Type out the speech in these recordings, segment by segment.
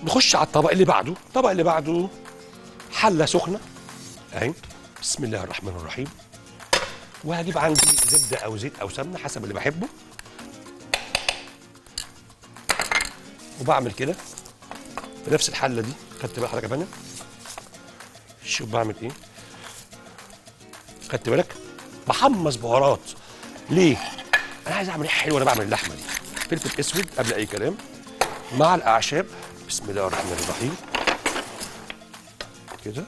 نخش على الطبق اللي بعده الطبق اللي بعده حله سخنه اهي بسم الله الرحمن الرحيم وهجيب عندي زبده او زيت او سمنه حسب اللي بحبه وبعمل كده في نفس الحله دي خدت بالك حضرتك يا فندم شوف بعمل ايه خدت بالك بحمص بهارات ليه انا عايز اعمل ريحه حلوه وانا بعمل اللحمه دي فلفل اسود قبل اي كلام مع الاعشاب بسم الله الرحمن الرحيم كده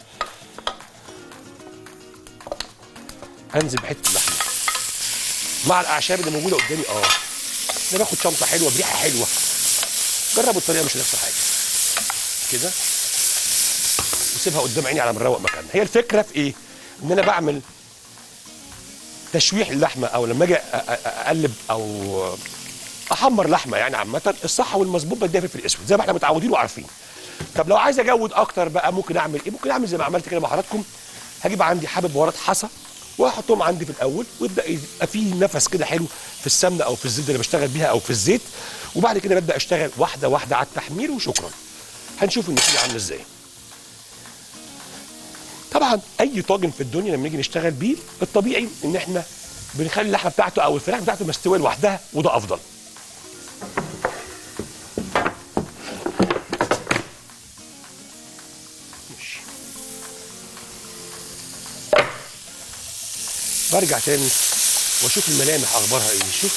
انزل بحته اللحمه مع الاعشاب اللي موجوده قدامي اه انا باخد شنطه حلوه بريحه حلوه جربوا الطريقه مش هتخسر حاجه كده وسيبها قدام عيني على ما نروق مكانها هي الفكره في ايه ان انا بعمل تشويح اللحمه او لما اجي أ- أ- اقلب او احمر لحمه يعني عامه الصح والمظبوط بديها فلفل اسود زي ما احنا متعودين وعارفين طب لو عايز اجود اكتر بقى ممكن اعمل ايه ممكن اعمل زي ما عملت كده مع حضراتكم هجيب عندي حبه بهارات حصى واحطهم عندي في الاول ويبدا يبقى فيه نفس كده حلو في السمنه او في الزبده اللي بشتغل بيها او في الزيت وبعد كده ببدا اشتغل واحده واحده على التحمير وشكرا هنشوف النتيجه عامله ازاي طبعا اي طاجن في الدنيا لما نيجي نشتغل بيه الطبيعي ان احنا بنخلي اللحمه بتاعته او الفراخ بتاعته مستويه لوحدها وده افضل ماشي. برجع تاني واشوف الملامح اخبارها ايه شوف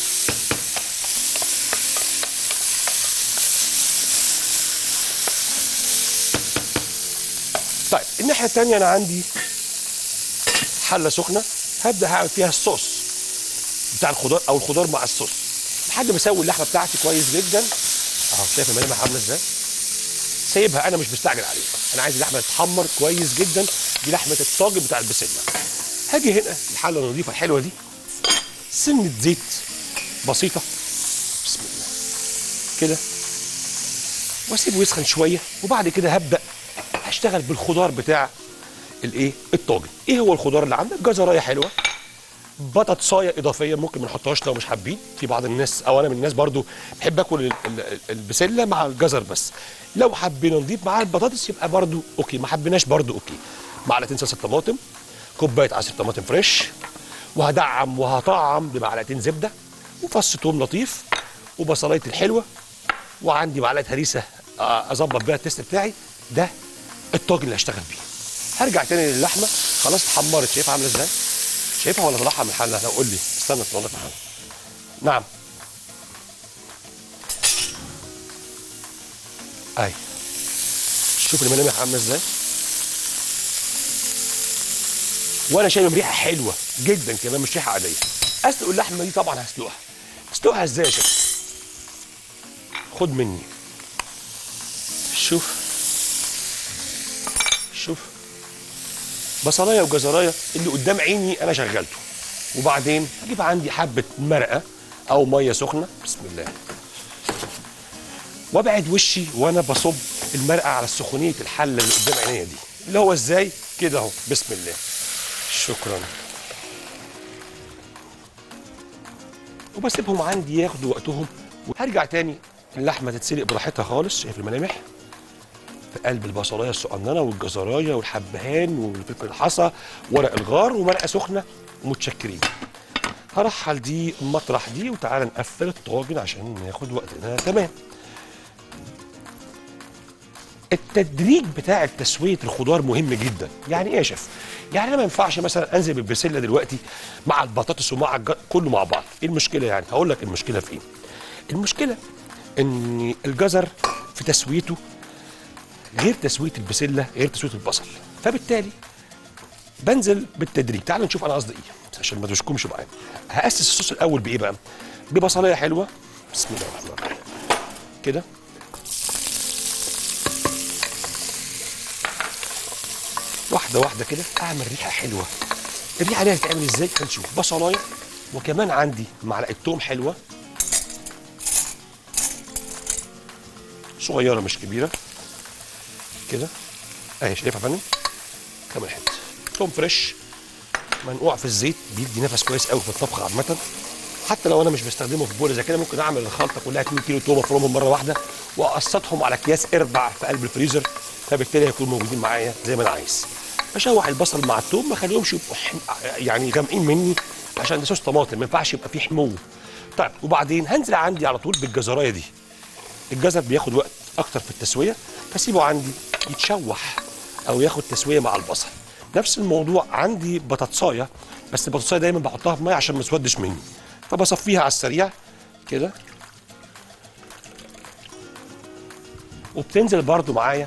طيب الناحيه الثانيه انا عندي حله سخنه هبدا هعمل فيها الصوص بتاع الخضار او الخضار مع الصوص لحد ما اسوي اللحمه بتاعتي كويس جدا اهو شايف الملامح عامله ازاي سايبها انا مش مستعجل عليها انا عايز اللحمه تتحمر كويس جدا دي لحمه الطاجن بتاع البسله هاجي هنا الحله النظيفه الحلوه دي سنه زيت بسيطه بسم الله كده واسيبه يسخن شويه وبعد كده هبدا هشتغل بالخضار بتاع الايه الطاجن ايه هو الخضار اللي عندك جزرايه حلوه بطاطسايه اضافيه ممكن ما نحطهاش لو مش حابين في بعض الناس او انا من الناس برضو بحب اكل ال- ال- البسله مع الجزر بس لو حبينا نضيف معاها البطاطس يبقى برضو اوكي ما حبيناش برضو اوكي معلقتين صلصه طماطم كوبايه عصير طماطم فريش وهدعم وهطعم بمعلقتين زبده وفص توم لطيف وبصلايه الحلوه وعندي معلقه هريسه آه، اظبط بيها التيست بتاعي ده الطاجن اللي هشتغل بيه هرجع تاني للحمه خلاص اتحمرت شايفها عامله ازاي شايفها ولا طلعها من الحله لا قول لي استنى تطلع لك من الحله نعم اي شوف الملامح عامله ازاي وانا شايف ريحه حلوه جدا كمان مش ريحه عاديه اسلق اللحمه دي طبعا هسلقها اسلقها ازاي يا شيخ خد مني شوف شوف بصلايه وجزرايه اللي قدام عيني انا شغلته وبعدين اجيب عندي حبه مرقه او ميه سخنه بسم الله وابعد وشي وانا بصب المرقه على سخونيه الحله اللي قدام عينيا دي اللي هو ازاي كده اهو بسم الله شكرا وبسيبهم عندي ياخدوا وقتهم وهرجع تاني اللحمه تتسلق براحتها خالص شايف الملامح في قلب البصلايه الصغننه والجزرايه والحبهان والفلفل الحصى ورق الغار ومرقه سخنه ومتشكرين هرحل دي مطرح دي وتعالى نقفل الطاجن عشان ناخد وقتنا تمام التدريج بتاع تسويه الخضار مهم جدا يعني ايه يا شيف يعني انا ما ينفعش مثلا انزل بالبسله دلوقتي مع البطاطس ومع الج... كله مع بعض ايه المشكله يعني هقول لك المشكله في ايه المشكله ان الجزر في تسويته غير تسويه البسله غير تسويه البصل فبالتالي بنزل بالتدريج تعالوا نشوف انا قصدي ايه عشان ما تشكمش معايا هاسس الصوص الاول بايه بقى ببصلايه حلوه بسم الله الرحمن الرحيم كده واحده واحده كده اعمل ريحه حلوه الريحه دي هتتعمل ازاي هنشوف بصلايه وكمان عندي معلقه توم حلوه صغيره مش كبيره كده اهي شايفها يا فندم كمان حته توم فريش منقوع في الزيت بيدي نفس كويس قوي في الطبخ عامه حتى لو انا مش بستخدمه في بوله زي كده ممكن اعمل الخلطه كلها 2 كيلو توم افرمهم مره واحده واقسطهم على اكياس اربع في قلب الفريزر فبالتالي هيكونوا موجودين معايا زي ما انا عايز بشوح البصل مع الثوم ما اخليهمش يبقوا حم... يعني غامقين مني عشان ده صوص طماطم ما ينفعش يبقى فيه حمو طيب وبعدين هنزل عندي على طول بالجزرايه دي الجزر بياخد وقت اكتر في التسويه فسيبه عندي يتشوح او ياخد تسويه مع البصل نفس الموضوع عندي بطاطسايه بس البطاطسايه دايما بحطها في ميه عشان ما تسودش مني فبصفيها على السريع كده وبتنزل برضو معايا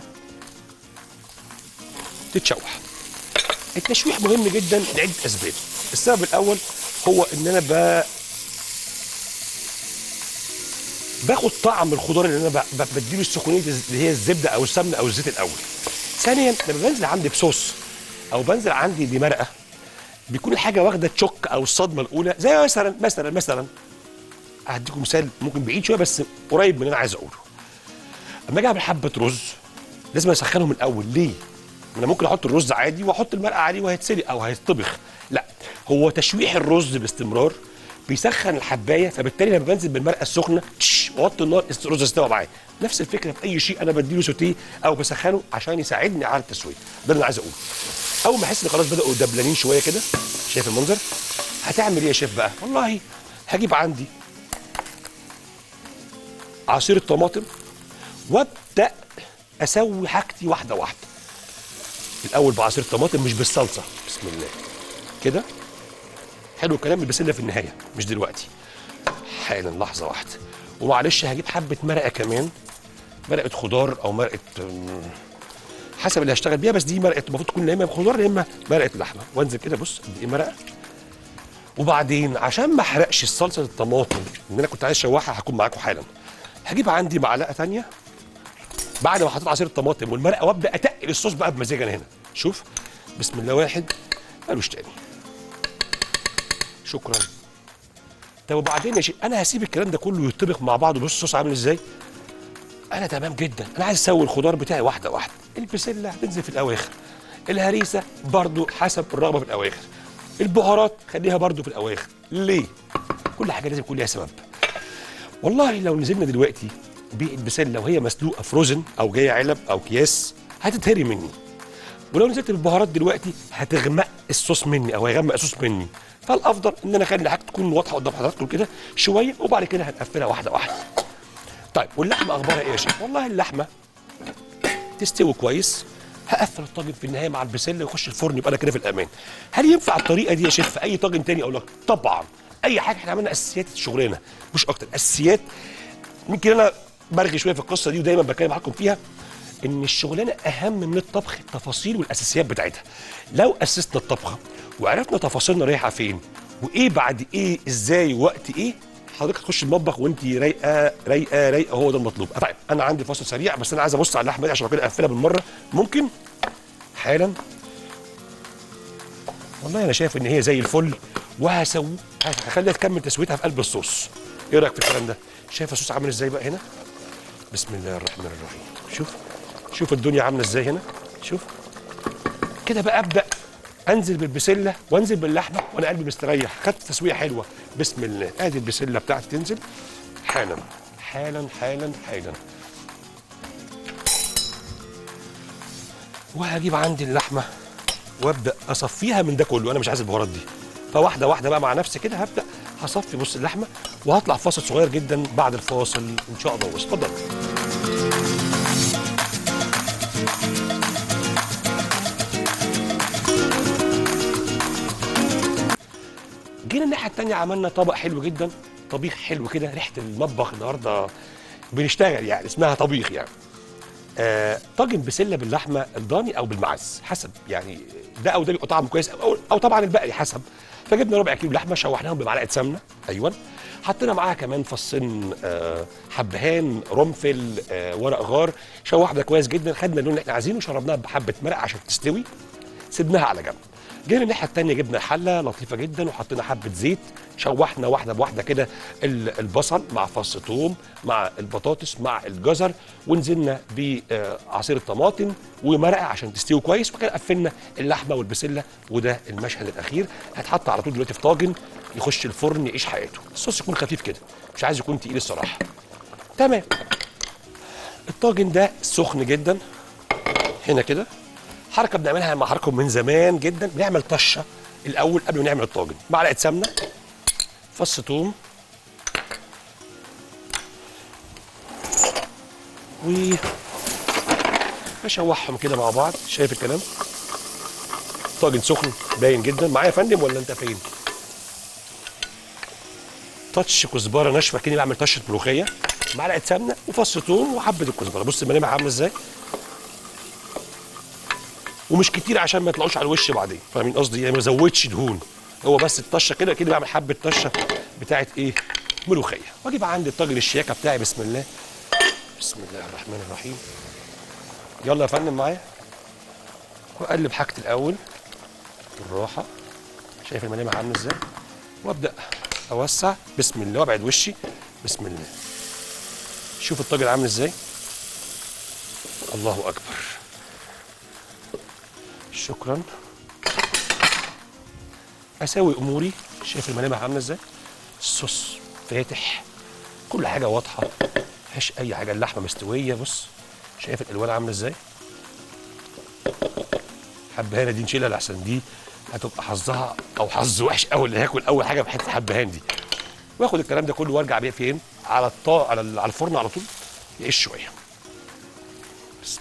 تتشوح التشويح مهم جدا لعده اسباب السبب الاول هو ان انا ب... باخد طعم الخضار اللي انا ب... ب- بديله السخونيه اللي هي الزبده او السمنه او الزيت الاول ثانيا لما بنزل عندي بصوص او بنزل عندي بمرقه بيكون الحاجه واخده تشوك او الصدمه الاولى زي مثلا مثلا مثلا هديكم مثال ممكن بعيد شويه بس قريب من اللي انا عايز اقوله اما اجي اعمل حبه رز لازم اسخنهم من الاول ليه؟ ما انا ممكن احط الرز عادي واحط المرقه عليه وهيتسلق او هيتطبخ لا هو تشويح الرز باستمرار بيسخن الحبايه فبالتالي لما بنزل بالمرقه السخنه تش، واوطي النار الرز يستوى معايا نفس الفكره في اي شيء انا بديله سوتيه او بسخنه عشان يساعدني على التسويه ده اللي انا عايز اقوله اول ما احس ان خلاص بداوا دبلانين شويه كده شايف المنظر هتعمل ايه يا شيف بقى والله هجيب عندي عصير الطماطم وابدا اسوي حاجتي واحده واحده الاول بعصير الطماطم مش بالصلصه بسم الله كده حلو الكلام البسله في النهايه مش دلوقتي حالا لحظه واحده ومعلش هجيب حبه مرقه كمان مرقه خضار او مرقه أم، حسب اللي هشتغل بيها بس دي مرقه المفروض تكون يا اما خضار يا اما مرقه لحمه وانزل كده بص قد ايه مرقه وبعدين عشان ما احرقش الصلصه الطماطم ان انا كنت عايز اشوحها هكون معاكم حالا هجيب عندي معلقه ثانيه بعد ما حطيت عصير الطماطم والمرقه وابدا اتقل الصوص بقى بمزاج انا هنا شوف بسم الله واحد مالوش تاني شكرا طب وبعدين يا شيخ انا هسيب الكلام ده كله يطبخ مع بعضه بص الصوص عامل ازاي انا تمام جدا انا عايز اسوي الخضار بتاعي واحده واحده البسله هتنزل في الاواخر الهريسه برضو حسب الرغبه في الاواخر البهارات خليها برضو في الاواخر ليه كل حاجه لازم يكون ليها سبب والله لو نزلنا دلوقتي بالبسله وهي مسلوقه فروزن او جايه علب او اكياس هتتهري مني ولو نزلت بالبهارات دلوقتي هتغمق الصوص مني او هيغمق الصوص مني فالافضل ان انا اخلي حاجه تكون واضحه قدام حضراتكم كده شويه وبعد كده هنقفلها واحده واحده طيب واللحمه اخبارها ايه يا شيخ والله اللحمه تستوي كويس هقفل الطاجن في النهايه مع البسله ويخش الفرن يبقى انا كده في الامان هل ينفع الطريقه دي يا شيف في اي طاجن تاني اقول لك طبعا اي حاجه احنا عملنا اساسيات الشغلانه مش اكتر اساسيات يمكن انا برغي شويه في القصه دي ودايما بتكلم معاكم فيها ان الشغلانه اهم من الطبخ التفاصيل والاساسيات بتاعتها لو اسسنا الطبخه وعرفنا تفاصيلنا رايحه فين وايه بعد ايه ازاي وقت ايه حضرتك تخش المطبخ وانت رايقه رايقه رايقه هو ده المطلوب طيب انا عندي فاصل سريع بس انا عايز ابص على اللحمه دي عشان كده اقفلها بالمره ممكن حالا والله انا شايف ان هي زي الفل وهسوي هخليها تكمل تسويتها في قلب الصوص ايه رايك في الكلام ده شايف الصوص عامل ازاي بقى هنا بسم الله الرحمن الرحيم شوف شوف الدنيا عامله ازاي هنا شوف كده بقى ابدا انزل بالبسله وانزل باللحمه وانا قلبي مستريح خدت تسويه حلوه بسم الله ادي البسله بتاعتي تنزل حالا حالا حالا حالا وهجيب عندي اللحمه وابدا اصفيها من ده كله انا مش عايز البهارات دي فواحده واحده بقى مع نفسي كده هبدا هصفي بص اللحمه وهطلع فاصل صغير جدا بعد الفاصل ان شاء الله اتفضل جينا الناحيه الثانيه عملنا طبق حلو جدا طبيخ حلو كده ريحه المطبخ النهارده بنشتغل يعني اسمها طبيخ يعني آه طاجن بسله باللحمه الضاني او بالمعز حسب يعني ده او ده بيبقى طعم كويس او, أو طبعا الباقي حسب فجبنا ربع كيلو لحمه شوحناهم بمعلقه سمنه ايوه حطينا معاها كمان فصين آه حبهان رمفل آه ورق غار شوحنا كويس جدا خدنا اللون اللي احنا عايزينه شربناها بحبه مرق عشان تستوي سيبناها على جنب جينا الناحيه الثانيه جبنا حله لطيفه جدا وحطينا حبه زيت شوحنا واحده بواحده كده ال- البصل مع فص ثوم مع البطاطس مع الجزر ونزلنا بعصير الطماطم ومرقه عشان تستوي كويس وكده قفلنا اللحمه والبسله وده المشهد الاخير هيتحط على طول دلوقتي في طاجن يخش الفرن يعيش حياته الصوص يكون خفيف كده مش عايز يكون تقيل الصراحه تمام الطاجن ده سخن جدا هنا كده حركه بنعملها مع حركه من زمان جدا بنعمل طشه الاول قبل ما نعمل الطاجن معلقه سمنه فص ثوم و اشوحهم كده مع بعض شايف الكلام طاجن سخن باين جدا معايا يا فندم ولا انت فين تاتش كزبره ناشفه كاني بعمل طشه ملوخيه معلقه سمنه وفص ثوم وحبه الكزبره بص الملامح عامله ازاي ومش كتير عشان ما يطلعوش على الوش بعدين فاهمين قصدي يعني ما زودش دهون هو بس الطشه كده كده بعمل حبه طشه بتاعت ايه ملوخيه واجيب عندي الطاجن الشياكه بتاعي بسم الله بسم الله الرحمن الرحيم يلا يا فندم معايا واقلب حاجتي الاول بالراحه شايف الملامح عامله ازاي وابدا اوسع بسم الله وابعد وشي بسم الله شوف الطاجن عامل ازاي الله اكبر شكرا اساوي اموري شايف الملامح عامله ازاي الصوص فاتح كل حاجه واضحه مفيهاش اي حاجه اللحمه مستويه بص شايف الالوان عامله ازاي حبهانه دي نشيلها لحسن دي هتبقى حظها او حظ وحش قوي اللي هاكل اول حاجه بحته حبهان دي واخد الكلام ده كله وارجع بيه فين على الطا على ال- على الفرن على طول يعيش شويه بسم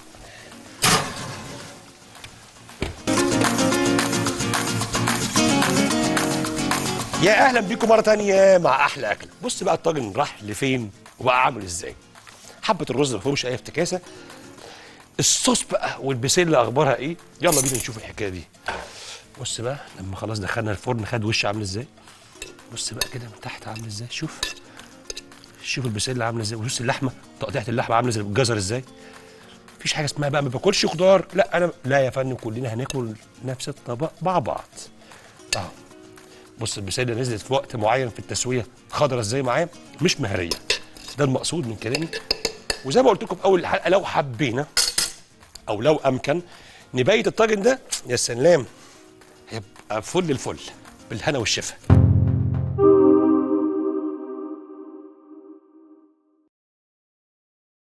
يا اهلا بيكم مره تانية مع احلى اكل بص بقى الطاجن راح لفين وبقى عامل ازاي حبه الرز ما فيهمش اي افتكاسه الصوص بقى والبسله اخبارها ايه يلا بينا نشوف الحكايه دي بص بقى لما خلاص دخلنا الفرن خد وش عامل ازاي بص بقى كده من تحت عامل ازاي شوف شوف البسله عامله ازاي وبص اللحمه تقطيعه اللحمه عامله زي الجزر ازاي مفيش حاجه اسمها بقى ما باكلش خضار لا انا لا يا فندم كلنا هناكل نفس الطبق مع بعض اه بص البسله نزلت في وقت معين في التسويه خضرة ازاي معايا مش مهريه ده المقصود من كلامي وزي ما قلت لكم في اول الحلقه لو حبينا او لو امكن نبيت الطاجن ده يا سلام هيبقى فل الفل بالهنا والشفا